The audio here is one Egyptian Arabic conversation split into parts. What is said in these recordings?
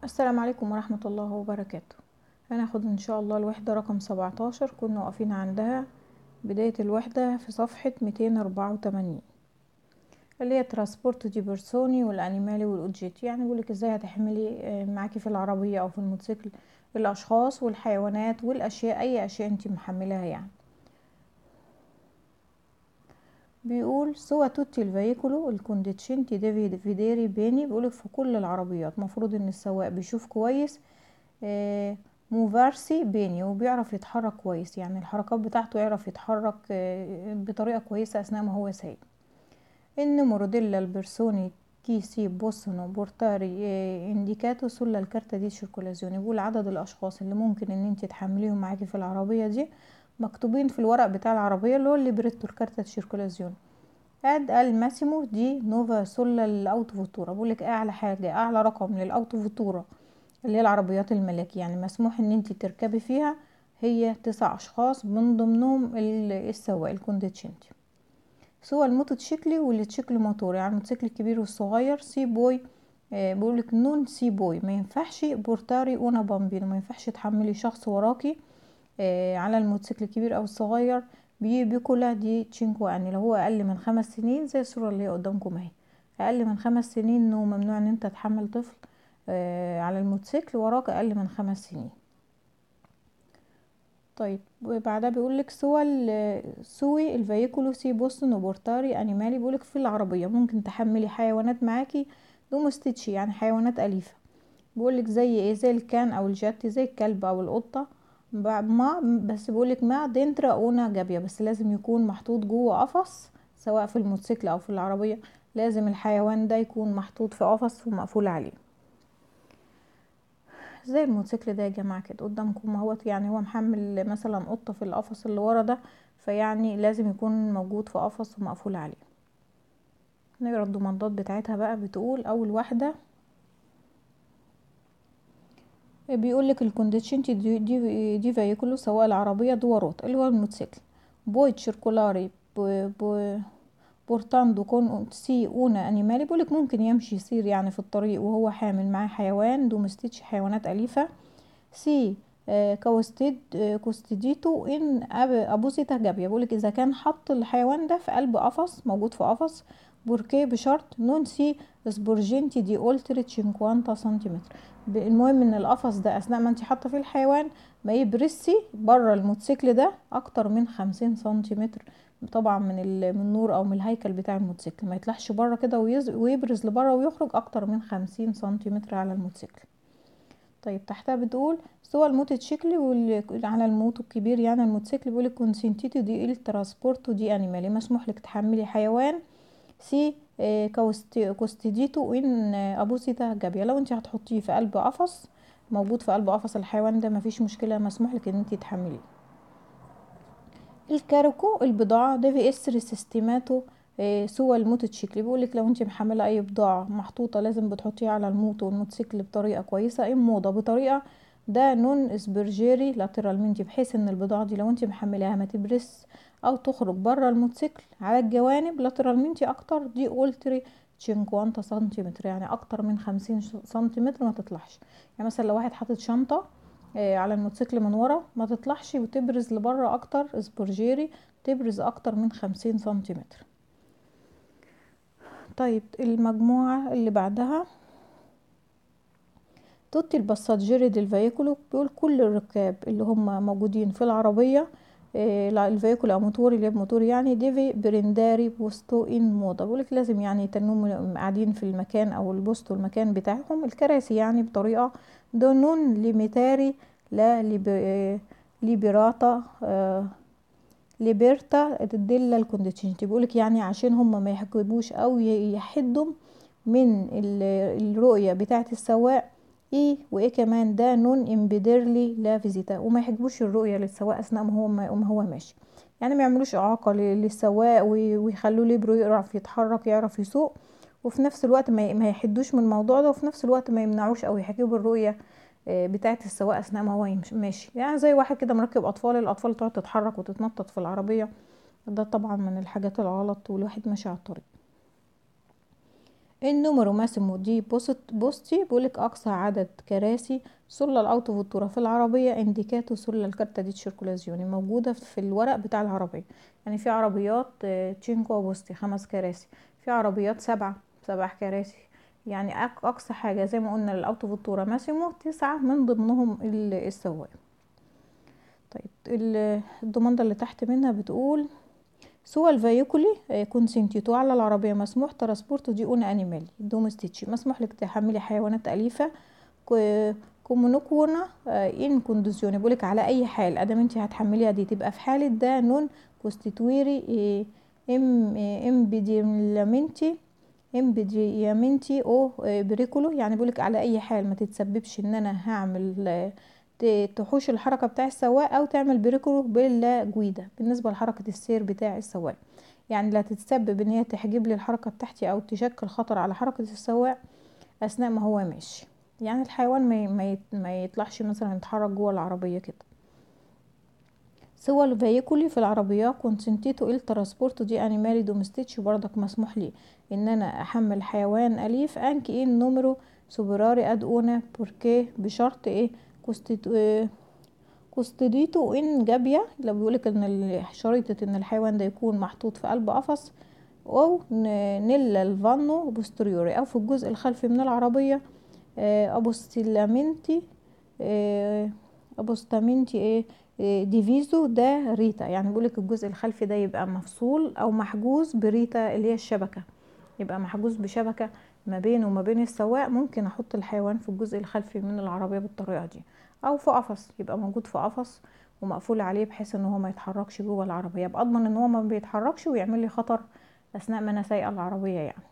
السلام عليكم ورحمة الله وبركاته هناخد ان شاء الله الوحدة رقم سبعتاشر كنا واقفين عندها بداية الوحدة في صفحة ميتين اربعة وتمانين اللي هي ترانسبورت دي بيرسوني والانيمالي والاوبجيت يعني بيقولك ازاي هتحملي معاكي في العربية او في الموتوسيكل الاشخاص والحيوانات والاشياء اي اشياء انتي محملاها يعني بيقول سوى توتي الفيكولو الكونديتشنتي ديفيد فيديري بيني بيقولك في كل العربيات مفروض ان السواق بيشوف كويس آه موفارسي بيني وبيعرف يتحرك كويس يعني الحركات بتاعته يعرف يتحرك آه بطريقة كويسة اثناء ما هو سايق ان موروديلا البرسوني كي سي بوسنو بورتاري آه انديكاتو سولا الكارتا دي شيركولازيوني بيقول عدد الاشخاص اللي ممكن ان انت تحمليهم معاكي في العربية دي مكتوبين في الورق بتاع العربية اللي هو الليبريتو الكارتا شيركولازيون اد الماسيمو دي نوفا سولا الاوتو فوتورا بقولك اعلى حاجة اعلى رقم للاوتو فوتورا اللي هي العربيات الملاكي يعني مسموح ان انت تركبي فيها هي تسع اشخاص من ضمنهم السواق الكونديتشنتي سوى الموتوتشيكلي والتشيكل موتور يعني الموتوسيكل الكبير والصغير سي بوي آه بقولك نون سي بوي ما ينفعش بورتاري اونا بامبينو ما ينفعش تحملي شخص وراكي آه على الموتوسيكل الكبير او الصغير بي بيكولا دي تشينكو يعني لو هو اقل من خمس سنين زي الصوره اللي هي قدامكم اهي اقل من خمس سنين انه ممنوع ان انت تحمل طفل آه على الموتوسيكل وراك اقل من خمس سنين طيب وبعدها بيقولك سوى سوي الفيكولو سي بوستن وبورتاري انيمالي بيقولك في العربيه ممكن تحملي حيوانات معاكي دومستيتشي يعني حيوانات اليفه بيقولك زي ايه زي الكان او الجات زي الكلب او القطه ما بس بيقولك ما دينترا اونا جابية بس لازم يكون محطوط جوه قفص سواء في الموتوسيكل او في العربية لازم الحيوان ده يكون محطوط في قفص ومقفول عليه زي الموتوسيكل ده يا جماعة كده قدامكم اهوت يعني هو محمل مثلا قطة في القفص اللي ورا ده فيعني لازم يكون موجود في قفص ومقفول عليه نقرا الضمانات بتاعتها بقى بتقول اول واحدة بيقول لك الكونديشنتي دي دي, دي فيكولو سواء العربية دوارات اللي هو الموتوسيكل بوي تشيركولاري بو بو بورتاندو كون سي اونا انيمالي بيقولك ممكن يمشي يسير يعني في الطريق وهو حامل معاه حيوان دومستيتش حيوانات أليفة سي آه كوستيد آه كوستيديتو ان ابوسيتا جابيا بيقولك اذا كان حط الحيوان ده في قلب قفص موجود في قفص بوركيه بشرط نون سي سبورجينتي دي اولتري تشينكوانتا سنتيمتر المهم ان القفص ده اثناء ما انت حاطه فيه الحيوان ما يبرسي بره الموتوسيكل ده اكتر من خمسين سنتيمتر طبعا من من النور او من الهيكل بتاع الموتوسيكل ما يطلعش بره كده ويبرز لبره ويخرج اكتر من خمسين سنتيمتر على الموتوسيكل طيب تحتها بتقول سوى الموتوسيكل على الموتو الكبير يعني الموتوسيكل بيقول كونسنتيتو دي الترانسبورتو دي انيمالي مسموح لك تحملي حيوان سي كوستيديتو ان ابوسيتا جابيا لو انت هتحطيه في قلب قفص موجود في قلب قفص الحيوان ده مفيش مشكله مسموح لك ان انت تحمليه الكاركو البضاعه ده في اس سيستيماتو سوى الموتوتشيكل بيقولك لو انت محمله اي بضاعه محطوطه لازم بتحطيها على الموتو والموتوسيكل بطريقه كويسه ام موضه بطريقه ده نون اسبرجيري لاترالمنتي بحيث ان البضاعه دي لو انت محملاها ما تبرس او تخرج بره الموتوسيكل على الجوانب لاترالمنتي اكتر دي اولتري تشينكوانتا سنتيمتر يعني اكتر من خمسين سنتيمتر ما تطلعش يعني مثلا لو واحد حاطط شنطة على الموتوسيكل من ورا ما تطلعش وتبرز لبره اكتر اسبورجيري تبرز اكتر من خمسين سنتيمتر طيب المجموعة اللي بعدها توتي الباساجيري ديل فيكولو بيقول كل الركاب اللي هم موجودين في العربية الفيكول او موتور اللي موتور يعني ديفي برينداري بوستو ان موضة بقولك لازم يعني يتنهم قاعدين في المكان او البوستو المكان بتاعهم الكراسي يعني بطريقة دونون ليميتاري لا ليبراتا آه ليبرتا ديلا الكونديشنتي بيقولك يعني عشان هم ما يحجبوش او يحدوا من الرؤية بتاعة السواق ايه وايه كمان ده نون امبيدرلي لا فيزيتا وما يحجبوش الرؤيه للسواق اثناء ما هو ما هو ماشي يعني ما يعملوش اعاقه للسواق ويخلوه ليبرو يعرف يتحرك يعرف يسوق وفي نفس الوقت ما يحدوش من الموضوع ده وفي نفس الوقت ما يمنعوش او يحجبوا الرؤيه بتاعه السواق اثناء ما هو ماشي يعني زي واحد كده مركب اطفال الاطفال تقعد تتحرك وتتنطط في العربيه ده طبعا من الحاجات الغلط والواحد ماشي على الطريق النمرو ماسيمو دي بوست بوستي بيقولك اقصى عدد كراسي سله الاوتو فوتورا في العربيه انديكاتو سله الكارتا دي تشيركولازيوني موجوده في الورق بتاع العربيه يعني في عربيات تشينكو بوستي خمس كراسي في عربيات سبعة سبع كراسي يعني اقصى حاجه زي ما قلنا للاوتو فوتورا ماسيمو تسعة من ضمنهم السواق طيب الضمانده اللي تحت منها بتقول سوى الفيكولي كونسنتيتو على العربية مسموح ترانسبورتو دي اون انيمالي دومستيتشي مسموح لك تحملي حيوانات أليفة كومونوكونا ان كونديزيوني بقولك على اي حال ادام انت هتحمليها دي تبقى في حالة ده نون كوستيتويري ام امبيديمنتي امبيديمنتي او بريكولو يعني بقولك على اي حال ما تتسببش ان انا هعمل تحوش الحركة بتاع السواق او تعمل بريكولو بلا جويدة بالنسبة لحركة السير بتاع السواق يعني لا تتسبب ان هي تحجب لي الحركة بتاعتي او تشكل خطر على حركة السواق اثناء ما هو ماشي يعني الحيوان ما, ما يطلعش مثلا يتحرك جوه العربية كده سوى الفيكولي في العربية كونسنتيتو il trasporto دي انيمالي دومستيتش بردك مسموح لي ان انا احمل حيوان اليف انك ايه النمرو سوبراري اد اونا بوركي بشرط ايه كوستديتو ان جابيا لو بيقولك ان شريطة ان الحيوان ده يكون محطوط في قلب قفص او نيلا الفانو بوستريوري او في الجزء الخلفي من العربية ابوستيلامنتي ابوستامنتي ايه ديفيزو ده ريتا يعني بيقولك الجزء الخلفي ده يبقى مفصول او محجوز بريتا اللي هي الشبكة يبقى محجوز بشبكة ما بينه وما بين السواق ممكن احط الحيوان في الجزء الخلفي من العربية بالطريقة دي او في قفص يبقى موجود في قفص ومقفول عليه بحيث ان هو ما يتحركش جوه العربية يبقى اضمن ان هو ما بيتحركش ويعمل لي خطر اثناء ما انا سايقة العربية يعني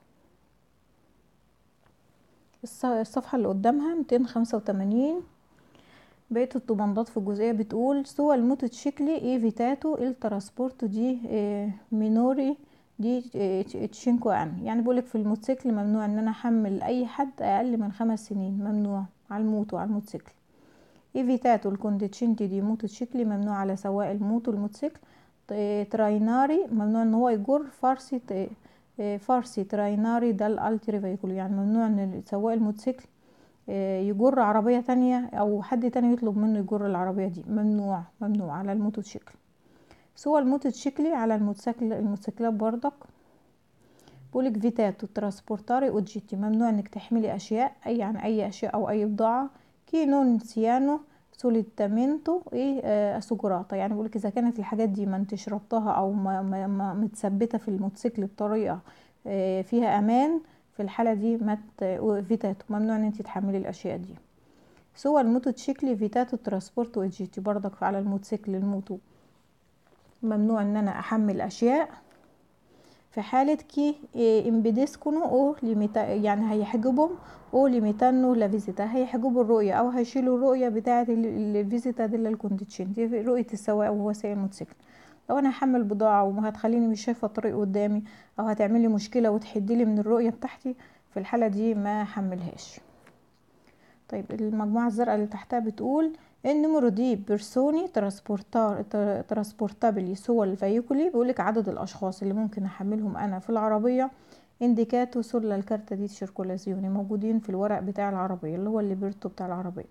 الصفحة اللي قدامها ميتين خمسة وتمانين بقية الضمانات في الجزئية بتقول سوى الموتوتشيكلي ايفيتاتو الترانسبورتو دي مينوري دي تشينكو ان يعني بقولك في الموتوسيكل ممنوع ان انا احمل اي حد اقل من خمس سنين ممنوع على الموتو على الموتوسيكل ايفيتاتو الكونديتشنتي دي موتوتشيكلي ممنوع على سواق الموتو الموتوسيكل ترايناري ممنوع ان هو يجر فارسي فارسي ترايناري ده الالتري فيكول يعني ممنوع ان سواق الموتوسيكل يجر عربية تانية او حد تاني يطلب منه يجر العربية دي ممنوع ممنوع على الموتوسيكل سوى الموتوسيكلي على الموتوسيكل الموتوسيكلات بردك بقولك فيتاتو ترانسبورتاري اوجيتي ممنوع انك تحملي اشياء اي يعني اي اشياء او اي بضاعة كي نون سيانو سوليتامنتو ايه آه اسوجراتا يعني بقولك اذا كانت الحاجات دي ما انتش ربطها او ما, ما, ما متثبته في الموتوسيكل بطريقه آه فيها امان في الحاله دي ما فيتاتو ممنوع ان انت تحملي الاشياء دي سوى الموتوتشيكلي فيتاتو ترانسبورتو اجيتي بردك على الموتوسيكل الموتو ممنوع ان انا احمل اشياء في حالة كي امبيديسكونو او ليميتا يعني هيحجبهم او ليميتانو لا فيزيتا هيحجبوا الرؤية او هيشيلوا الرؤية بتاعة الفيزيتا دي الكونديتشن دي رؤية السواق وهو سايق الموتوسيكل لو انا هحمل بضاعة وهتخليني مش شايفة الطريق قدامي او هتعملي مشكلة وتحدلي من الرؤية بتاعتي في الحالة دي ما حملهاش طيب المجموعة الزرقاء اللي تحتها بتقول النمرو دي بيرسوني ترانسبورتار ترانسبورتابلي سوى الفيكولي بيقولك عدد الاشخاص اللي ممكن احملهم انا في العربية انديكاتو سولا الكارتا دي تشيركولازيوني موجودين في الورق بتاع العربية اللي هو الليبرتو بتاع العربية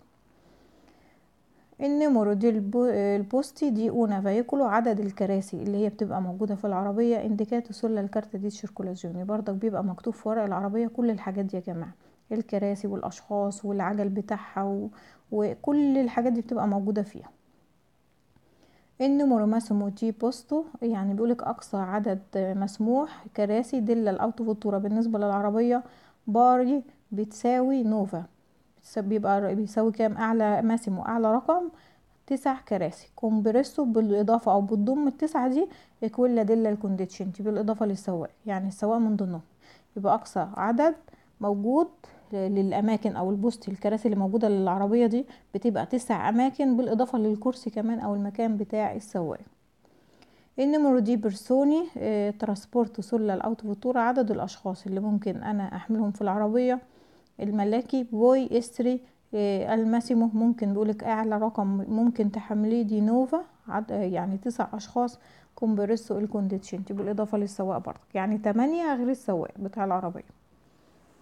النمرو دي البوستي دي اونا فيكولو عدد الكراسي اللي هي بتبقى موجودة في العربية انديكاتو سولا الكارتا دي تشيركولازيوني برضك بيبقى مكتوب في ورق العربية كل الحاجات دي يا جماعة الكراسي والاشخاص والعجل بتاعها و... وكل الحاجات دي بتبقى موجودة فيها النمرو ماسيمو دي بوستو يعني بيقولك اقصى عدد مسموح كراسي دل الاوتو فوتورا بالنسبة للعربية باري بتساوي نوفا بيبقى بيساوي كام اعلى ماسيمو اعلى رقم تسع كراسي كومبريسو بالاضافة او بتضم التسعة دي اكويلا ديلا الكونديتشنتي بالاضافة للسواق يعني السواق من ضمنهم يبقى اقصى عدد موجود للاماكن او البوست الكراسي اللي موجوده للعربيه دي بتبقى تسع اماكن بالاضافه للكرسي كمان او المكان بتاع السواق النمرو دي بيرسوني اه ترانسبورت سولا الاوتو فوتورا عدد الاشخاص اللي ممكن انا احملهم في العربيه الملاكي بوي استري اه الماسيمو ممكن بيقولك اعلى رقم ممكن تحمليه دي نوفا يعني تسع اشخاص كومبريسو الكونديتشنتي بالاضافه للسواق برضه يعني تمانية غير السواق بتاع العربيه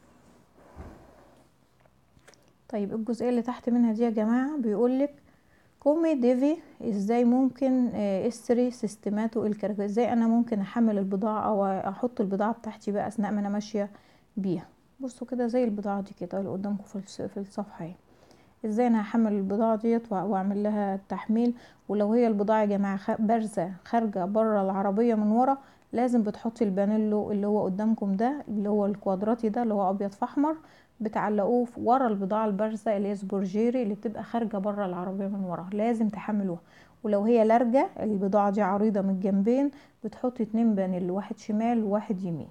طيب الجزئيه اللي تحت منها دي يا جماعه بيقولك كومي ديفي ازاي ممكن اشتري سيستماتو الكاركو ازاي انا ممكن احمل البضاعه او احط البضاعه بتاعتي بقى اثناء ما انا ماشيه بيها بصوا كده زي البضاعه دي كده اللي قدامكم في في الصفحه اهي ازاي انا هحمل البضاعه ديت واعمل لها تحميل ولو هي البضاعه يا جماعه بارزه خارجه بره العربيه من ورا لازم بتحطي البانيلو اللي هو قدامكم ده اللي هو الكوادراتي ده اللي هو ابيض في احمر بتعلقوه ورا البضاعه البارزه اللي هي سبورجيري اللي بتبقى خارجه بره العربيه من ورا لازم تحملوها ولو هي لارجه البضاعه دي عريضه من الجنبين بتحطي اتنين بانيل واحد شمال وواحد يمين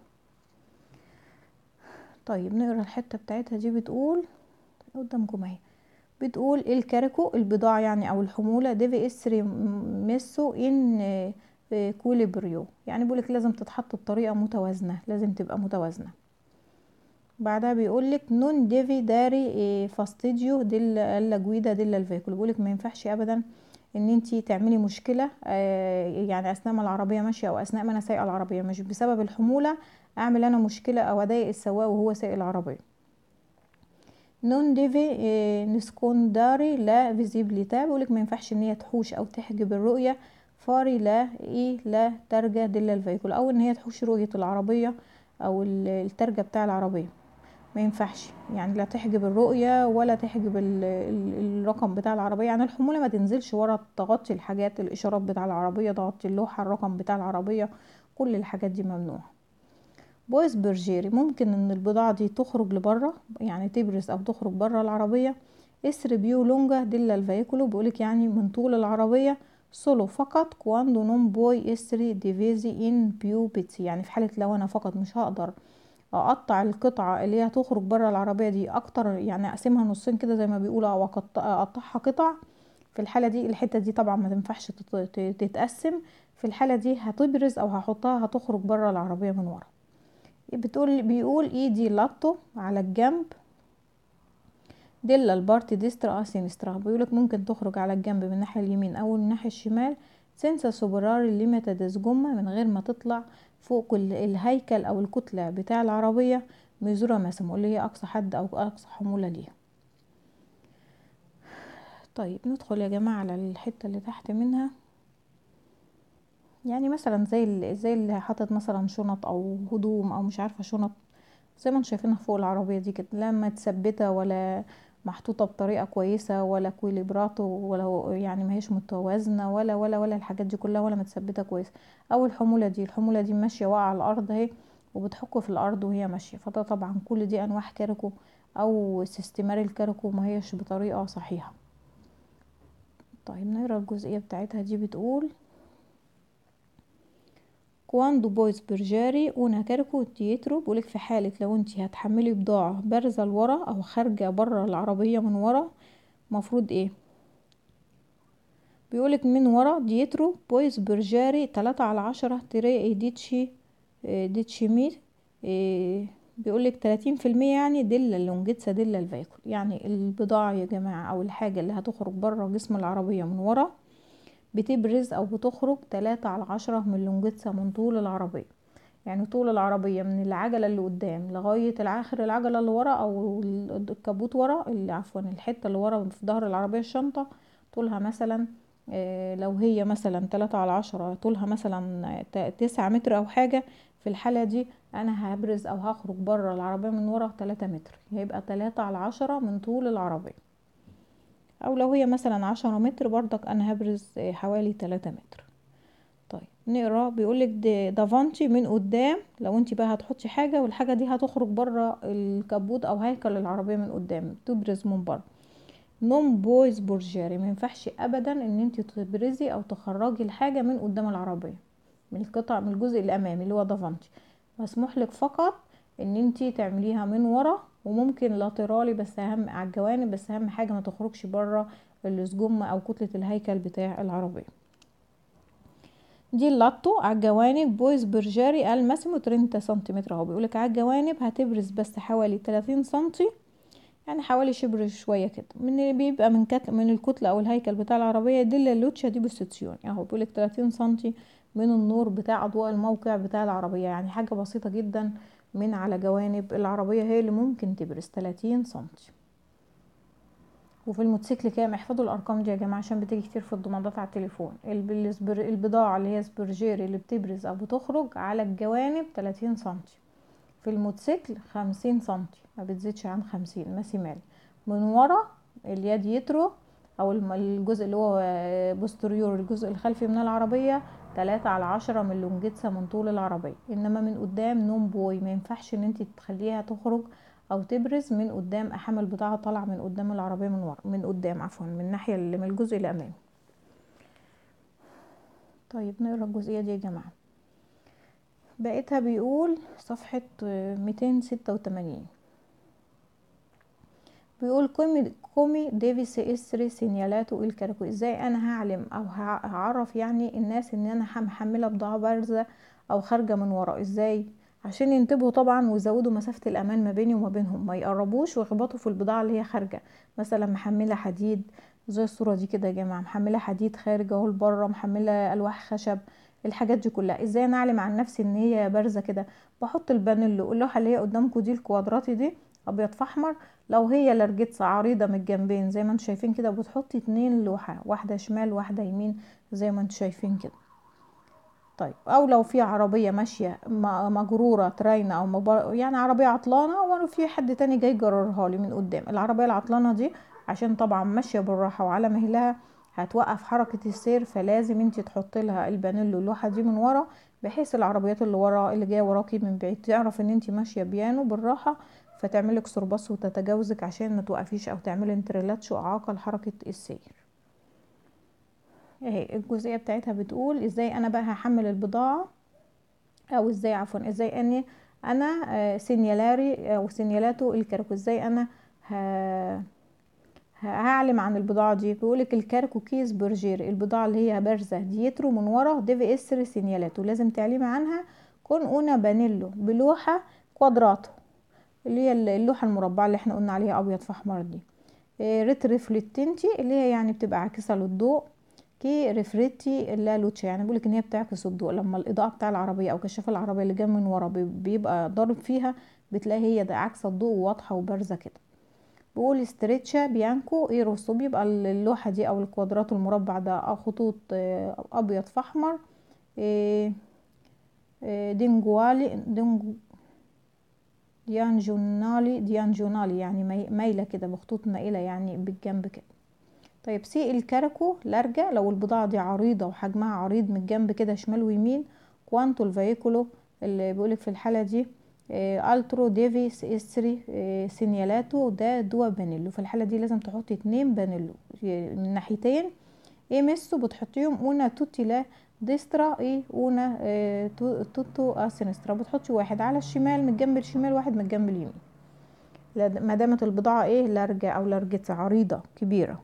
طيب نقرا الحته بتاعتها دي بتقول قدامكم اهي بتقول الكاركو البضاعة يعني او الحمولة ديفي اسري ميسو ان كوليبريو يعني بيقولك لازم تتحط بطريقة متوازنة لازم تبقى متوازنة بعدها بيقولك نون ديفي داري فاستيديو ديل اللاجويدا ديل الفيكول بيقولك ما ينفعش ابدا ان انتي تعملي مشكلة يعني اثناء ما العربية ماشية او اثناء ما انا سايقة العربية مش بسبب الحمولة اعمل انا مشكلة او اضايق السواق وهو سايق العربية نون ديفي نسكونداري لا فيزيبليتا بيقولك ما ينفعش ان هي تحوش او تحجب الرؤية فاري لا ايه لا ترجة دل الفيكول او ان هي تحوش رؤية العربية او الترجة بتاع العربية ما ينفعش يعني لا تحجب الرؤية ولا تحجب ال ال الرقم بتاع العربية يعني الحمولة ما تنزلش ورا تغطي الحاجات الاشارات بتاع العربية تغطي اللوحة الرقم بتاع العربية كل الحاجات دي ممنوعة بويس برجيري ممكن ان البضاعة دي تخرج لبره يعني تبرز او تخرج بره العربية اسر بيو لونجا ديلا الفيكولو بيقولك يعني من طول العربية سولو فقط كواندو نون بوي اسري ديفيزي ان بيو بيتسي يعني في حالة لو انا فقط مش هقدر اقطع القطعة اللي هي هتخرج بره العربية دي اكتر يعني اقسمها نصين كده زي ما بيقولوا او اقطعها قطع في الحالة دي الحتة دي طبعا ما تنفعش تتقسم في الحالة دي هتبرز او هحطها هتخرج بره العربية من ورا بتقول بيقول ايدي لاتو على الجنب ديلا البارتي ديسترا سينسترا بيقولك ممكن تخرج على الجنب من الناحية اليمين او الناحية الشمال سنسا سوبراري ليميتا ديسجوما من غير ما تطلع فوق الهيكل او الكتلة بتاع العربية ميزورا ماسمو اللي هي اقصى حد او اقصى حمولة ليها طيب ندخل يا جماعة على الحتة اللي تحت منها يعني مثلا زي اللي زي اللي حاطط مثلا شنط او هدوم او مش عارفه شنط زي ما انتم شايفينها فوق العربيه دي كده لا متثبته ولا محطوطه بطريقه كويسه ولا كويليبراتو ولا يعني ما هيش متوازنه ولا ولا ولا الحاجات دي كلها ولا متثبته كويس او الحموله دي الحموله دي ماشيه واقعه على الارض اهي وبتحك في الارض وهي ماشيه فده طبعا كل دي انواع كاركو او سيستمار الكاركو ما هيش بطريقه صحيحه طيب نقرا الجزئيه بتاعتها دي بتقول كواندو بويز برجاري اونا كاركو تيترو بيقولك في حالة لو انتي هتحملي بضاعة بارزة لورا او خارجة برا العربية من ورا مفروض ايه بيقولك من ورا ديترو بويز برجاري تلاتة على عشرة تري ديتشي ديتشي مير بيقولك تلاتين في المية يعني دلة اللونجيتسا دلة الفيكول يعني البضاعة يا جماعة او الحاجة اللي هتخرج برا جسم العربية من ورا بتبرز او بتخرج تلاتة على عشرة من لونجيتسا من طول العربية يعني طول العربية من العجلة اللي قدام لغاية اخر العجلة اللي ورا او الكابوت ورا اللي عفوا الحتة اللي ورا في ظهر العربية الشنطة طولها مثلا لو هي مثلا تلاتة على عشرة طولها مثلا تسعة متر او حاجة في الحالة دي انا هبرز او هخرج بره العربية من ورا تلاتة متر هيبقى تلاتة على عشرة من طول العربية او لو هي مثلا عشرة متر برضك انا هبرز حوالي تلاتة متر طيب نقرا بيقولك دافانتي من قدام لو انت بقى هتحطي حاجة والحاجة دي هتخرج بره الكبوت او هيكل العربية من قدام تبرز من بره نون بويز برجاري ما ينفعش ابدا ان انت تبرزي او تخرجي الحاجة من قدام العربية من القطع من الجزء الامامي اللي هو دافانتي مسموح لك فقط ان انت تعمليها من ورا وممكن لاترالي بس اهم على الجوانب بس اهم حاجه ما تخرجش بره السجم او كتله الهيكل بتاع العربيه دي اللاتو على الجوانب بويز برجاري الماسيمو 30 سنتيمتر اهو بيقولك على الجوانب هتبرز بس حوالي 30 سنتي يعني حوالي شبر شويه كده من بيبقى من كتل من الكتله او الهيكل بتاع العربيه دي اللوتشا دي بوستيسيون اهو بيقولك 30 سنتي من النور بتاع اضواء الموقع بتاع العربيه يعني حاجه بسيطه جدا من على جوانب العربية هي اللي ممكن تبرز 30 سنتي وفي الموتوسيكل كام احفظوا الارقام دي يا جماعه عشان بتيجي كتير في الضمانات على التليفون الب- السبر- البضاعه اللي هي سبرجير اللي بتبرز او بتخرج على الجوانب 30 سنتي في الموتوسيكل 50 سنتي ما بتزيدش عن 50 ماسيمال من ورا اليد يترو او الم- الجزء اللي هو بوستريور الجزء الخلفي من العربيه 3 على 10 من لونجيتسا من طول العربيه انما من قدام نون بوي ما ينفعش ان انت تخليها تخرج او تبرز من قدام احامل بضاعه طالعه من قدام العربيه من ورا من قدام عفوا من الناحيه اللي من الجزء الامامي طيب نقرا الجزئيه دي يا جماعه بقيتها بيقول صفحه آه، 286 بيقول كومي كومي ديفيس اسري سينيالاتو الكاركو ازاي انا هعلم او هع- هعرف يعني الناس ان انا محمله بضاعه بارزه او خارجه من ورا ازاي عشان ينتبهوا طبعا ويزودوا مسافه الامان ما بيني وما بينهم ما يقربوش ويخبطوا في البضاعه اللي هي خارجه مثلا محمله حديد زي الصوره دي كده يا جماعه محمله حديد خارج اهو لبره محمله الواح خشب الحاجات دي كلها ازاي انا اعلم عن نفسي ان هي بارزه كده بحط البانيلو اللوحه اللي هي قدامكم دي الكوادراتي دي ابيض في احمر لو هي لرجتس عريضه من الجنبين زي ما انتم شايفين كده بتحطي اتنين لوحه واحده شمال واحده يمين زي ما انتم شايفين كده طيب او لو في عربيه ماشيه م- مجروره تراينه او مبار... يعني عربيه عطلانه وانا في حد تاني جاي يجررها لي من قدام العربيه العطلانه دي عشان طبعا ماشيه بالراحه وعلى مهلها هتوقف حركه السير فلازم انت تحطي لها البانيلو اللوحه دي من ورا بحيث العربيات اللي ورا اللي جايه وراكي من بعيد تعرف ان انت ماشيه بيانو بالراحه فتعملك سرباص وتتجاوزك عشان ما توقفيش او تعملي انتريلاتش واعاقه لحركه السير اهي الجزئيه بتاعتها بتقول ازاي انا بقى هحمل البضاعه او ازاي عفوا ازاي اني انا آه، سينيالاري او سينيالاتو الكاركو ازاي انا ه... هعلم عن البضاعة دي بيقولك الكاركو كيس برجير البضاعة اللي هي بارزة ديترو من ورا ديفي اسر سينيالاتو لازم تعلمي عنها كون اونا بانيلو بلوحة كوادراتو اللي هي اللوحة المربعة اللي احنا قلنا عليها ابيض في احمر دي إيه، ريت ريفليتنتي اللي هي يعني بتبقى عاكسة للضوء كي ريفريتي لا لوتشا يعني بيقولك ان هي بتعكس الضوء لما الاضاءة بتاع العربية او كشاف العربية اللي جاي من ورا بي- بيبقى ضارب فيها بتلاقي هي ده عكس الضوء واضحة وبارزة كده بقول ستريتشا بيانكو ايه روسو بيبقى اللوحة دي او الكوادرات المربع ده أو خطوط آه، ابيض في احمر إيه، إيه، دينجوالي دينجو ديانجونالي ديانجونالي يعني مي- مايلة كده بخطوط مائلة يعني بالجنب كده طيب سي الكاركو لارجة لو البضاعة دي عريضة وحجمها عريض من الجنب كده شمال ويمين كوانتو الفيكولو اللي بيقولك في الحالة دي آه، الترو ديفيس اسري آه، سينيالاتو ده دوا بانيلو في الحالة دي لازم تحطي اتنين بانيلو آه، من ناحيتين ايه ميسو بتحطيهم اونا توتي لا ديسترا ايه اونا آه، تو- توتو اسينسترا بتحطي واحد على الشمال من الجنب الشمال واحد من الجنب اليمين لا- ما دامت البضاعة ايه لارجة او لارجة عريضة كبيرة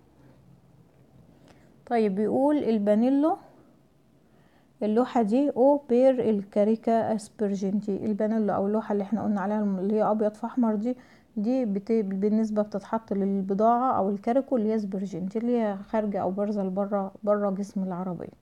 طيب بيقول البانيلو اللوحة دي او بير الكاريكا اسبرجنتي البانيلو او اللوحة اللي احنا قلنا عليها اللي هي ابيض في احمر دي دي بت... بالنسبة بتتحط للبضاعة او الكاريكو اللي هي سبرجنتي اللي هي خارجة او بارزة لبره بره جسم العربية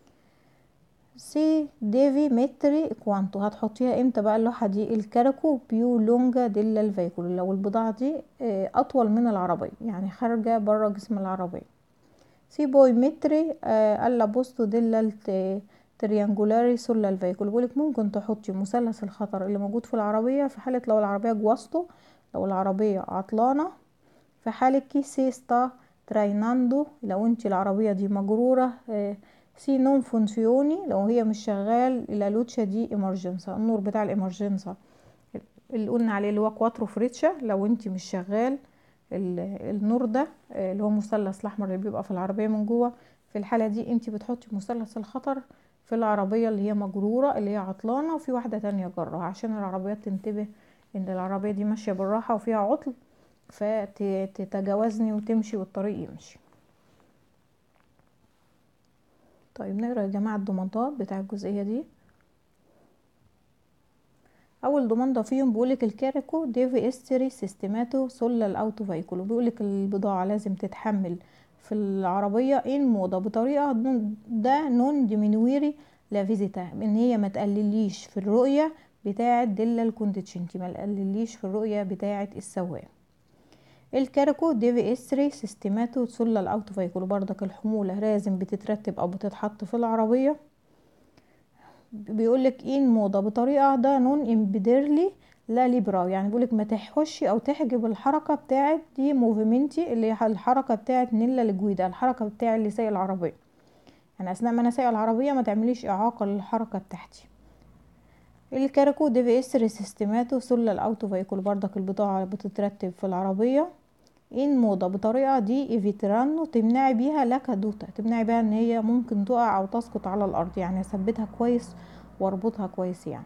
سي ديفي متري كوانتو هتحطيها امتى بقى اللوحة دي الكاركو بيو لونجا ديلا الفيكول لو البضاعة دي آه، اطول من العربية يعني خارجة بره جسم العربية سي بوي متري الا بوستو ديلا الت- تريانجولاري سولا الفيكول بيقولك ممكن تحطي مثلث الخطر اللي موجود في العربية في حالة لو العربية جواسطو لو العربية عطلانة في حالة كي سيستا ترايناندو لو انت العربية دي مجرورة آه، سي نون فونسيوني لو هي مش شغال لا لوتشا دي امرجنسا النور بتاع الامرجنسا اللي قلنا عليه اللي هو كواترو فريتشا لو انت مش شغال ال- النور ده آه، اللي هو مثلث الاحمر اللي بيبقى في العربيه من جوه في الحاله دي انت بتحطي مثلث الخطر في العربيه اللي هي مجروره اللي هي عطلانه وفي واحده تانية جراها عشان العربيات تنتبه ان العربيه دي ماشيه بالراحه وفيها عطل فتتجاوزني وتمشي والطريق يمشي طيب نقرا يا جماعه الضمانات بتاع الجزئيه دي اول ضمانة فيهم بيقولك الكاريكو ديفي استري سيستماتو سولا الاوتو فايكولو بيقولك البضاعة لازم تتحمل في العربية ان موضة بطريقة نون- ده نون ديمينويري لا فيزيتا ان هي ما تقلليش في الرؤية بتاعة ديلا الكونديتشنتي ما تقلليش في الرؤية بتاعة السواق الكاركو دي في اسري سيستماتو سولا الاوتو فيكول بردك الحمولة لازم بتترتب او بتتحط في العربية بيقولك ان موضة بطريقة ده نون امبيديرلي لا ليبرا يعني بيقولك ما تحوش او تحجب الحركة بتاعت دي موفمنتي اللي هي الحركة بتاعت نيلا لجويدا الحركة بتاع اللي سايق العربية يعني اثناء ما انا سايقة العربية ما تعمليش اعاقة للحركة بتاعتي الكاركو دي في اس سيستماتو سولا الاوتو فيكول بردك البضاعة بتترتب في العربية ان موضة بطريقة دي ايفيترانو تمنعي بيها لك دوتا تمنعي بيها ان هي ممكن تقع او تسقط على الارض يعني اثبتها كويس واربطها كويس يعني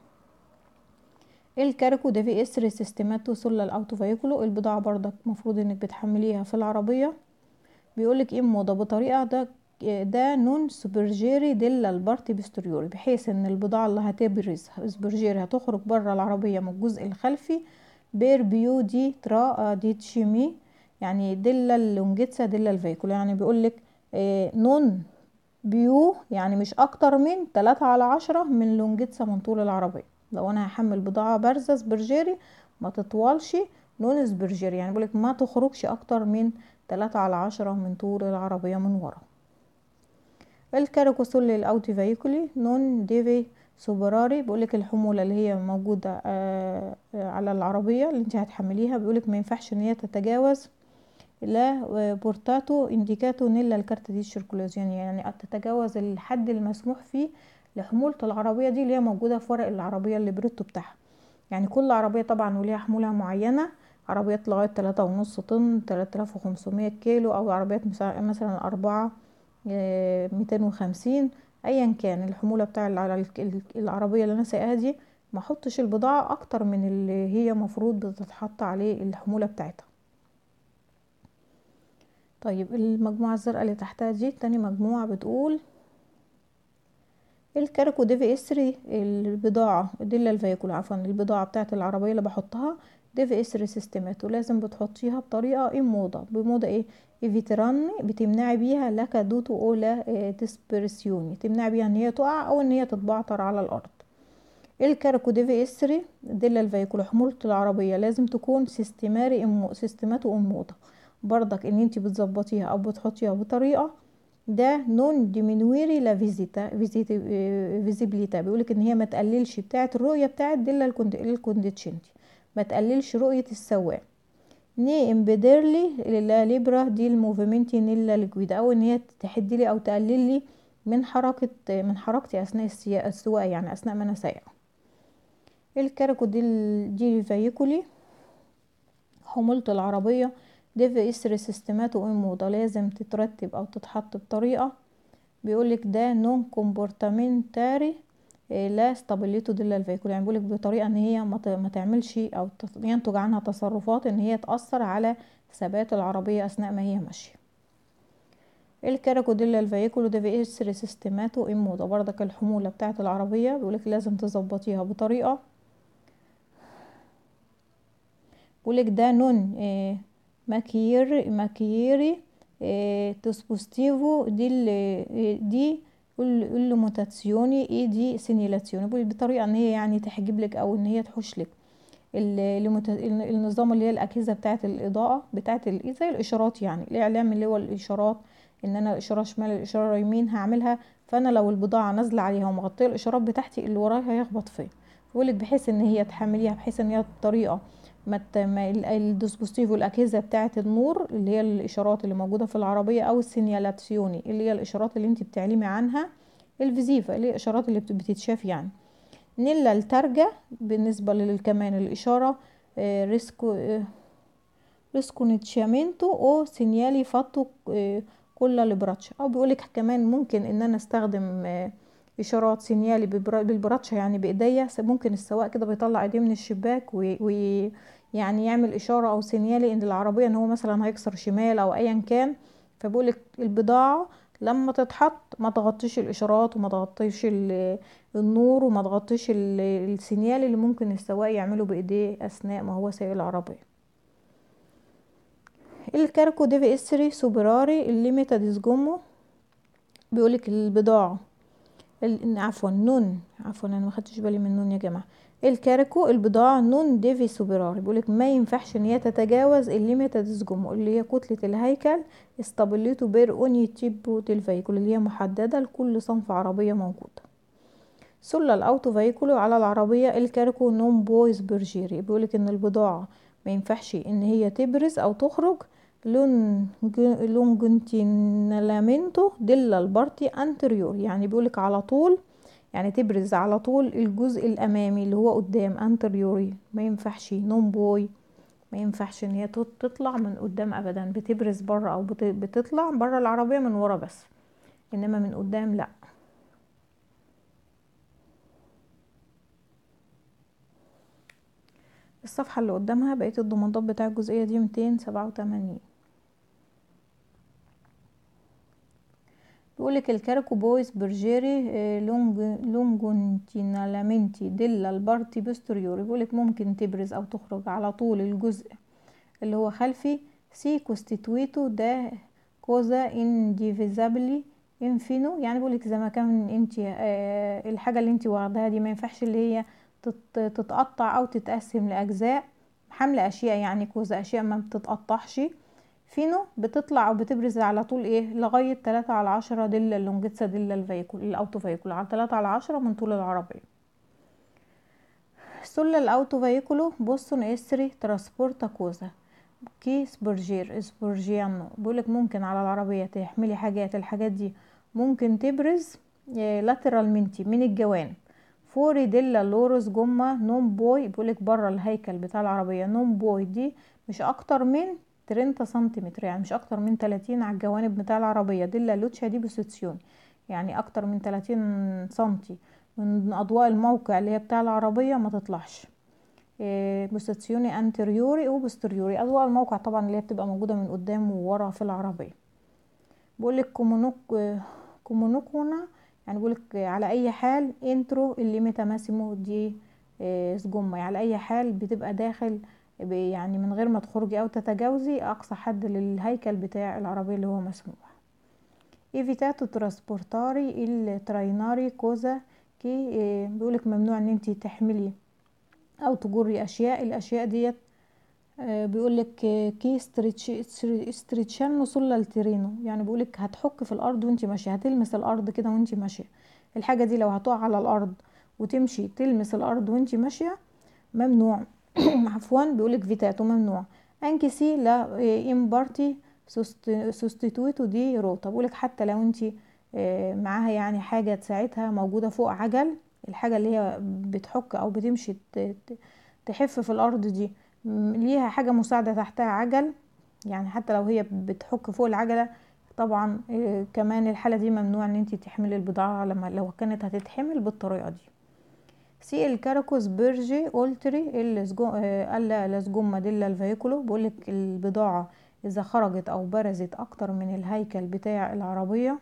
الكاركو دي في اس سيستماتو سولا الاوتو فيكولو البضاعة بردك مفروض انك بتحمليها في العربية بيقولك ان موضة بطريقة ده ده نون سوبرجيري ديلا البارتي بستريوري بحيث ان البضاعة اللي هتبرز سوبرجيري هتخرج بره العربية من الجزء الخلفي بير بيو دي ترا دي تشيمي يعني ديلا اللونجيتسا ديلا الفيكول يعني بيقولك اه نون بيو يعني مش اكتر من تلاتة على عشرة من لونجيتسا من طول العربية لو انا هحمل بضاعة بارزة سبرجيري ما تطولش نون سبرجيري يعني بيقولك ما تخرجش اكتر من تلاتة على عشرة من طول العربية من ورا الكاركوسول الاوتي فيكولي نون ديفي سوبراري بيقولك الحمولة اللي هي موجودة آه على العربية اللي انت هتحمليها بيقولك ما ينفعش ان هي تتجاوز لا بورتاتو انديكاتو نيلا الكارت دي الشركولوزيون يعني تتجاوز الحد المسموح فيه لحمولة العربية دي اللي هي موجودة في ورق العربية الليبريتو بتاعها يعني كل عربية طبعا وليها حمولة معينة عربيات لغاية تلاتة ونص طن تلاتة الاف وخمسمية كيلو او عربيات مثلا اربعة ميتين وخمسين ايا كان الحمولة بتاع العربية اللي انا سايقاها دي ما احطش البضاعة اكتر من اللي هي مفروض بتتحط عليه الحمولة بتاعتها طيب المجموعة الزرقاء اللي تحتها دي تاني مجموعة بتقول الكاركو دي في اسري البضاعة دي الفيكول عفوا البضاعة بتاعت العربية اللي بحطها دي في اسري سيستمات ولازم بتحطيها بطريقة ايه موضة بموضة ايه ايفيتراني بتمنعي بيها لك دوتو اولا ديسبرسيوني تمنعي بيها ان هي تقع او ان هي تتبعتر على الارض الكاركو دي في اسري دي الفيكول حمولة العربية لازم تكون سيستماري امو سيستماتو اموضة برضك ان انت بتظبطيها او بتحطيها بطريقة ده نون ديمينويري لا فيزيتا فيزيبيليتا بيقولك ان هي ما تقللش بتاعه الرؤيه بتاعه ديلا الكونديتشنتي ما تقللش رؤيه السواق ني امبيديرلي لا ليبرا دي الموفمنتي نيلا لجويدا او ان هي تحد لي او تقلل لي من حركه من حركتي اثناء السواقه يعني اثناء ما انا سايقه الكاركو دي دي فيكولي حمولة العربيه دي في اسر سيستماتو موضة لازم تترتب او تتحط بطريقة بيقولك ده نون كومبورتامنتاري لا ستابيليتو ديلا الفيكول يعني بيقولك بطريقة ان هي ما تعملش او ينتج عنها تصرفات ان هي تأثر على ثبات العربية اثناء ما هي ماشية الكاركو ديلا الفيكول ده في اسر سيستماتو موضة بردك الحمولة بتاعت العربية بيقولك لازم تظبطيها بطريقة بيقولك ده نون إيه ماكير ماكييري eh, dispositivo di, di illuminazione e di segnalazione بطريقه ان هي يعني تحجب لك او ان هي تحوش لك النظام اللي هي الاجهزه بتاعه الاضاءه بتاعه زي الاشارات يعني الاعلام اللي هو الاشارات ان انا الاشاره شمال الاشاره يمين هعملها فانا لو البضاعه نازله عليها ومغطيه الاشارات بتاعتي اللي ورايا هيخبط فيا بقولك بحيث ان هي تحمليها بحيث ان هي الطريقه ما الديسبوستيف والاجهزه بتاعه النور اللي هي الاشارات اللي موجوده في العربيه او السينيالاتسيوني اللي هي الاشارات اللي انت بتعلمي عنها الفيزيفا اللي هي الاشارات اللي بتتشاف يعني نيلا الترجة بالنسبة كمان الإشارة ريسكو ريسكونيتشامنتو او سينيالي فاتو كل لبراتشا او بيقولك كمان ممكن ان انا استخدم اشارات سينيالي بالبراتشا يعني بايديا ممكن السواق كده بيطلع ايديه من الشباك ويعني يعمل اشاره او سينيالي ان العربيه ان هو مثلا هيكسر شمال او ايا كان فبقولك البضاعه لما تتحط ما تغطيش الاشارات وما تغطيش النور وما تغطيش السينيال اللي ممكن السواق يعمله بايديه اثناء ما هو سايق العربيه الكاركو دي في اسري سوبراري الليميتا ديسجومو بيقولك البضاعه عفوا نون عفوا انا ما خدتش بالي من نون يا جماعه الكاريكو البضاعة نون ديفي سوبراري بيقولك ما ينفعش ان هي تتجاوز الليميتد سجومو اللي هي كتلة الهيكل استابيليتو بير اوني تيبو الفيكول اللي هي محددة لكل صنف عربية موجودة سلة الاوتو فيكولو على العربية الكاريكو نون بويز برجيري بيقولك ان البضاعة ما ينفعش ان هي تبرز او تخرج لون لونجنتينالامنتو ديلا البارتي انتريور يعني بيقولك على طول يعني تبرز على طول الجزء الامامي اللي هو قدام انتريوري ما ينفعش نون بوي ما ينفعش ان هي تطلع من قدام ابدا بتبرز بره او بتطلع بره العربيه من ورا بس انما من قدام لا الصفحه اللي قدامها بقيه الضمانات بتاع الجزئيه دي ميتين سبعة وتمانين بيقولك الكاركو بويس برجيري لونج لونجونتينالامنتي ديلا البارتي بوستريوري بيقولك ممكن تبرز او تخرج على طول الجزء اللي هو خلفي سي كوستيتويتو ده كوزا انديفيزابلي انفينو يعني بيقولك زي ما كان انت آه الحاجه اللي انت واخداها دي ما ينفعش اللي هي تتقطع او تتقسم لاجزاء حمل اشياء يعني كوزا اشياء ما بتتقطعش فينو بتطلع او بتبرز على طول ايه لغاية تلاتة على عشرة ديلا اللونجيتسا ديلا الفيكول الاوتو فيكول على تلاتة على عشرة من طول العربية سل الاوتو فيكولو بوستون اسري ترانسبورتا كوزا كي سبرجير سبرجيانو بيقولك ممكن على العربية تحملي حاجات الحاجات دي ممكن تبرز لاترال منتي من الجوانب فوري ديلا لوروس جمة نون بوي بيقولك بره الهيكل بتاع العربية نون بوي دي مش اكتر من ترنتا سنتيمتر يعني مش اكتر من تلاتين على الجوانب بتاع العربية ديلا لوتشا دي بوستيون يعني اكتر من تلاتين سنتي من اضواء الموقع اللي هي بتاع العربية ما تطلعش إيه بوستيوني انتريوري وبوستريوري اضواء الموقع طبعا اللي هي بتبقى موجودة من قدام وورا في العربية بقولك كومونوك كومونوكونا يعني بقولك على اي حال انترو اللي متماسمو دي إيه سجمة يعني على اي حال بتبقى داخل يعني من غير ما تخرجي او تتجاوزي اقصى حد للهيكل بتاع العربية اللي هو مسموح ايفيتاتو ترانسبورتاري الترايناري كوزا كي إيه بيقولك ممنوع ان انتي تحملي او تجري اشياء الاشياء ديت آه بيقولك كي ستريتشانو سولا الترينو يعني بيقولك هتحك في الارض وانتي ماشيه هتلمس الارض كده وانتي ماشيه الحاجه دي لو هتقع على الارض وتمشي تلمس الارض وانتي ماشيه ممنوع عفوا بيقولك فيتاتو ممنوع انكي سي لا امبارتي سوستيتويتو دي روتا بيقولك حتى لو انتي معاها يعني حاجة تساعدها موجودة فوق عجل الحاجة اللي هي بتحك او بتمشي تحف في الارض دي ليها حاجة مساعدة تحتها عجل يعني حتى لو هي بتحك فوق العجلة طبعا كمان الحالة دي ممنوع ان انتي تحملي البضاعة لما لو كانت هتتحمل بالطريقة دي سي الكاراكوس بيرجي اولتري الا لاسجوما ديلا الفيكولو بيقولك البضاعة اذا خرجت او برزت اكتر من الهيكل بتاع العربية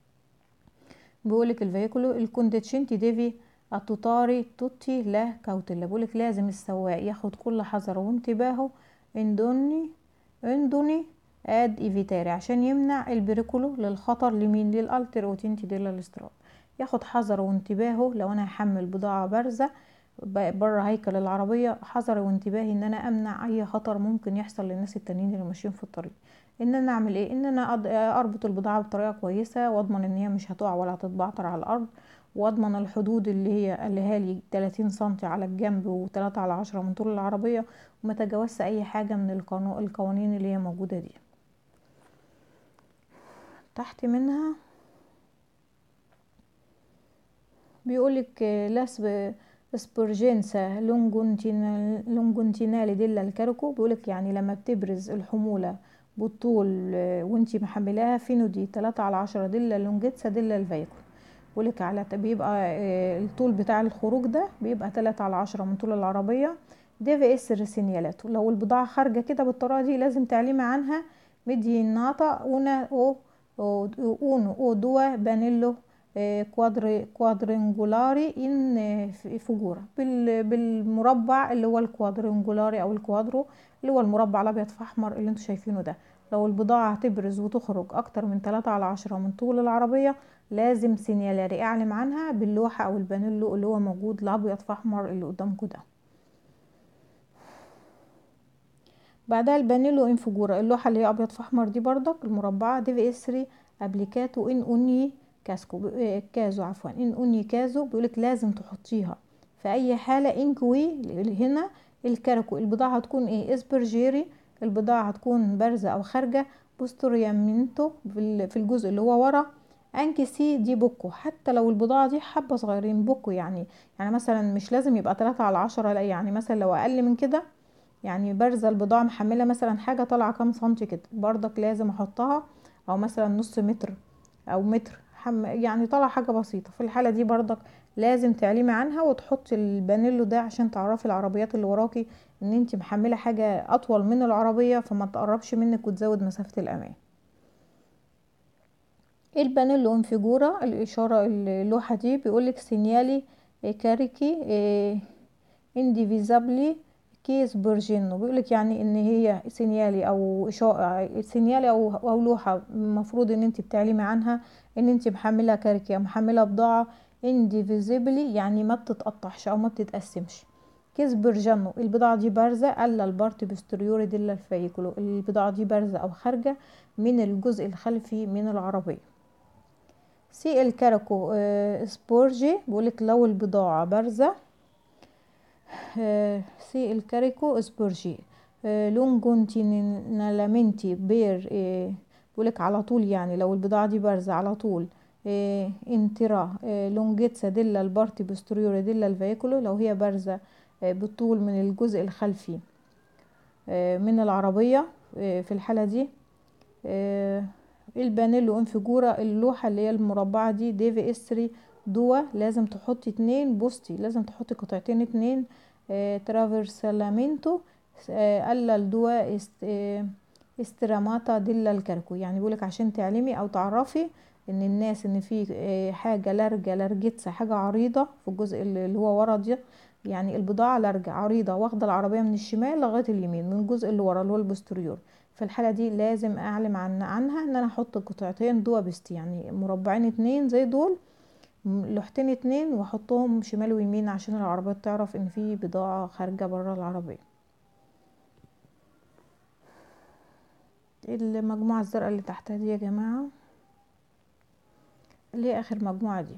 بيقولك الفيكولو الكونديتشنتي ديفي التطاري توتي لا كوتيلا بيقولك لازم السواق ياخد كل حذره وانتباهه اندوني اندوني اد ايفيتاري عشان يمنع البريكولو للخطر لمين للالتر اوتينتي ديلا الاستراد ياخد حذره وانتباهه لو انا هحمل بضاعة بارزة بره هيكل العربية حذر وانتباهي ان انا امنع اي خطر ممكن يحصل للناس التانيين اللي ماشيين في الطريق ان انا اعمل ايه ان انا اربط البضاعة بطريقة كويسة واضمن ان هي مش هتقع ولا هتتبعتر على الارض واضمن الحدود اللي هي اللي هالي 30 سنتي على الجنب وتلاتة على عشرة من طول العربية وما تجاوزش اي حاجة من القوانين اللي هي موجودة دي تحت منها بيقولك لاس سبورجينسا لونجونتينالي ديلا الكاركو بيقولك يعني لما بتبرز الحمولة بالطول وانتي محملاها فينو دي تلاتة على عشرة ديلا لونجيتسا ديلا الفيكول بيقولك على بيبقى الطول بتاع الخروج ده بيبقى تلاتة على عشرة من طول العربية دي في اس رسينيالات لو البضاعة خارجة كده بالطريقة دي لازم تعلمي عنها مدي ناطا اونا او اونو او دوا بانيلو كوادر كوادرنجولاري ان فجورة بالمربع اللي هو الكوادرنجولاري او الكوادرو اللي هو المربع الابيض في احمر اللي انتوا شايفينه ده لو البضاعة هتبرز وتخرج اكتر من تلاتة على عشرة من طول العربية لازم سينيالاري اعلم عنها باللوحة او البانيلو اللي هو موجود الابيض في احمر اللي قدامكم ده بعدها البانيلو انفجورا اللوحة اللي هي ابيض في احمر دي بردك المربعة دي في اسري ابليكاتو ان اوني كاسكو كازو عفوا ان اوني كازو بيقولك لازم تحطيها في اي حالة انكوي هنا الكركو البضاعة هتكون ايه اسبرجيري البضاعة هتكون بارزة او خارجة بوستوريامينتو في الجزء اللي هو ورا انكسي دي بوكو حتى لو البضاعة دي حبة صغيرين بوكو يعني يعني مثلا مش لازم يبقى تلاتة على عشرة لا يعني مثلا لو اقل من كده يعني بارزة البضاعة محملة مثلا حاجة طالعة كام سنتي كده بردك لازم احطها او مثلا نص متر او متر حم يعني طالعة حاجة بسيطة في الحالة دي بردك لازم تعلمي عنها وتحطي البانيلو ده عشان تعرفي العربيات اللي وراكي ان انت محملة حاجة اطول من العربية فما تقربش منك وتزود مسافة الامان البانيلو انفجورا الاشارة اللوحة دي بيقولك سينيالي كاريكي انديفيزابلي كيس برجينو بيقولك يعني ان هي سينيالي او اشارة سينيالي او او لوحة المفروض ان انت بتعلمي عنها ان انت محملة كاريكي محملة بضاعة انديفيزيبلي يعني ما بتتقطعش او ما بتتقسمش كيس برجانو البضاعة دي بارزة الا البارت بستريوري ديلا الفيكولو البضاعة دي بارزة او خارجة من الجزء الخلفي من العربية سي الكاراكو اه سبورجي بيقولك لو البضاعة بارزة اه سي الكاريكو سبورجي اه لونجونتينالامنتي بير بيقولك على طول يعني لو البضاعة دي بارزة على طول انترا لونجيتسا ديلا البارتي بوستريوري ديلا الفيكولو لو هي بارزة بالطول من الجزء الخلفي من العربية في الحالة دي البانيلو انفجورا اللوحة اللي هي المربعة دي ديفي استري دوا لازم تحطي اتنين بوستي لازم تحطي قطعتين اتنين ترافيرسالامنتو الا الدوا استراماتا ديلا الكركو يعني بيقولك عشان تعلمي او تعرفي ان الناس ان في حاجه لارجه لارجتسه حاجه عريضه في الجزء اللي هو ورا دي يعني البضاعه لارجه عريضه واخده العربيه من الشمال لغايه اليمين من الجزء اللي ورا اللي هو البوستريور في الحاله دي لازم اعلم عن عنها ان انا احط قطعتين دوا بست يعني مربعين اتنين زي دول لوحتين اتنين واحطهم شمال ويمين عشان العربيات تعرف ان في بضاعه خارجه بره العربيه المجموعه الزرقاء اللي تحتها دي يا جماعه اللي هي اخر مجموعة دي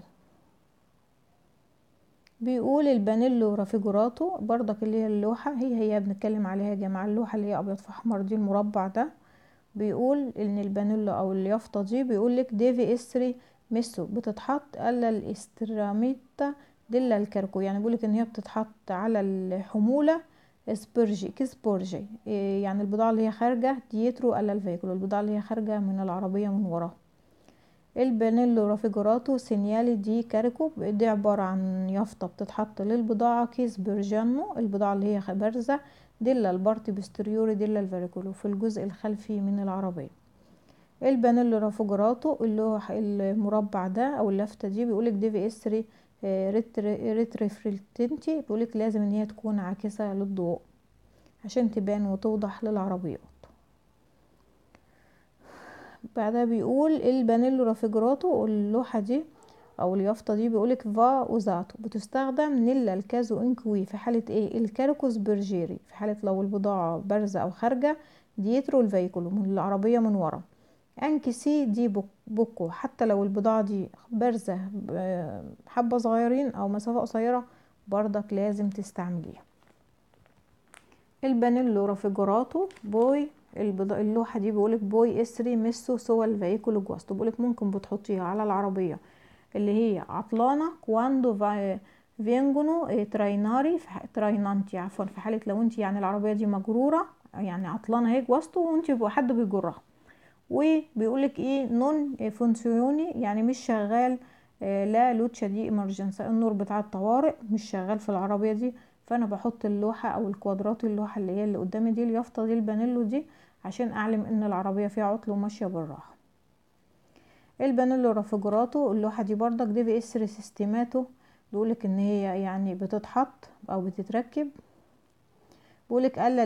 بيقول البانيلو رافيجوراتو برضك اللي هي اللوحة هي هي بنتكلم عليها يا جماعة اللوحة اللي هي ابيض في احمر دي المربع ده بيقول ان البانيلو او اليافطة دي بيقولك ديفي استري ميسو بتتحط الا الاستراميتا ديلا الكركو يعني بيقولك ان هي بتتحط على الحمولة سبرجي كسبورجي يعني البضاعة اللي هي خارجة ديترو الا الفيكولو البضاعة اللي هي خارجة من العربية من وراها البانيلو رافيجوراتو سينيالي دي كاريكو دي عبارة عن يافطة بتتحط للبضاعة كيس برجانو البضاعة اللي هي بارزة ديلا البارتي بستريوري ديلا الفاريكولو في الجزء الخلفي من العربية البانيلو رافيجوراتو اللي هو المربع ده او اللافتة دي بيقولك دي في اسري ريتريفريلتنتي بيقولك لازم ان هي تكون عاكسة للضوء عشان تبان وتوضح للعربيات بعدها بيقول البانيلو رافيجراتو اللوحة دي او اليافطة دي بيقولك فا اوزاتو بتستخدم نيلا الكازو انكوي في حالة ايه الكاركوس برجيري في حالة لو البضاعة بارزة او خارجة ديترو الفيكولو من العربية من ورا انكسي دي بوكو حتى لو البضاعة دي بارزة حبة صغيرين او مسافة قصيرة بردك لازم تستعمليها البانيلو رافيجراتو بوي اللوحة دي بيقولك بوي اسري ميسو سوى الفيكولو جواستو بيقولك ممكن بتحطيها على العربية اللي هي عطلانة كواندو فينجونو ترايناري تراينانتي عفوا في حالة لو انت يعني العربية دي مجرورة يعني عطلانة هي جواستو وانت حد بيجرها وبيقولك ايه نون فونسيوني يعني مش شغال لا لوتشا دي امرجنسي النور بتاع الطوارئ مش شغال في العربية دي فانا بحط اللوحة او الكوادرات اللوحة اللي هي اللي قدامي دي اليافطة دي البانيلو دي عشان اعلم ان العربية فيها عطل وماشية بالراحة البانيلو رافيجراتو اللوحة دي بردك دي في اس سيستيماتو بيقولك ان هي يعني بتتحط او بتتركب بيقولك الا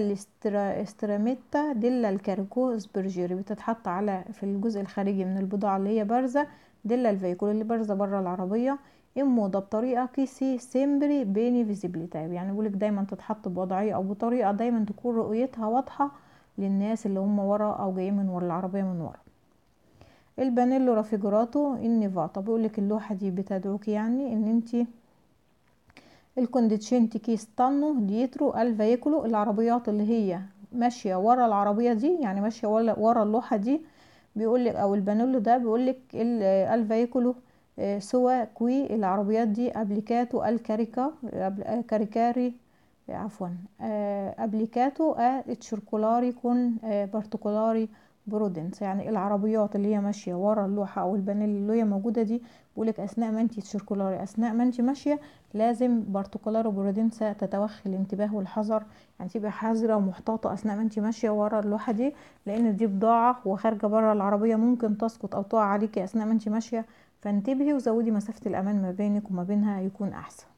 الاستراميتا ديلا الكاركو سبرجيري بتتحط على في الجزء الخارجي من البضاعة اللي هي بارزة ديلا الفيكول اللي بارزه بره العربيه امو ده بطريقه كيسي سيمبري بيني فيزيبيليتي يعني بيقولك دايما تتحط بوضعيه او بطريقه دايما تكون رؤيتها واضحه للناس اللي هم ورا او جايين من ورا العربيه من ورا البانيلو رافيجراتو النيفاتا بيقولك اللوحه دي بتدعوك يعني ان انتي الكونديتشنتي كي ستانو ديترو الفيكولو العربيات اللي هي ماشيه ورا العربيه دي يعني ماشيه ورا اللوحه دي بيقولك او البانيلو ده بيقولك الفيكولو سوا كوي العربيات دي ابليكاتو الكاريكا كاريكاري عفوا ابليكاتو اتشركولاري كون بارتيكولاري برودنس يعني العربيات اللي هي ماشيه ورا اللوحه او البانيل اللي هي موجوده دي بيقولك اثناء ما انتي تشركولاري اثناء ما انتي ماشيه لازم بارتيكولاري برودنسا تتوخي الانتباه والحذر يعني تبقى حذره ومحتاطه اثناء ما انتي ماشيه ورا اللوحه دي لان دي بضاعه وخارجه بره العربيه ممكن تسقط او تقع عليكي اثناء ما انتي ماشيه فانتبهي وزودي مسافه الامان ما بينك وما بينها يكون احسن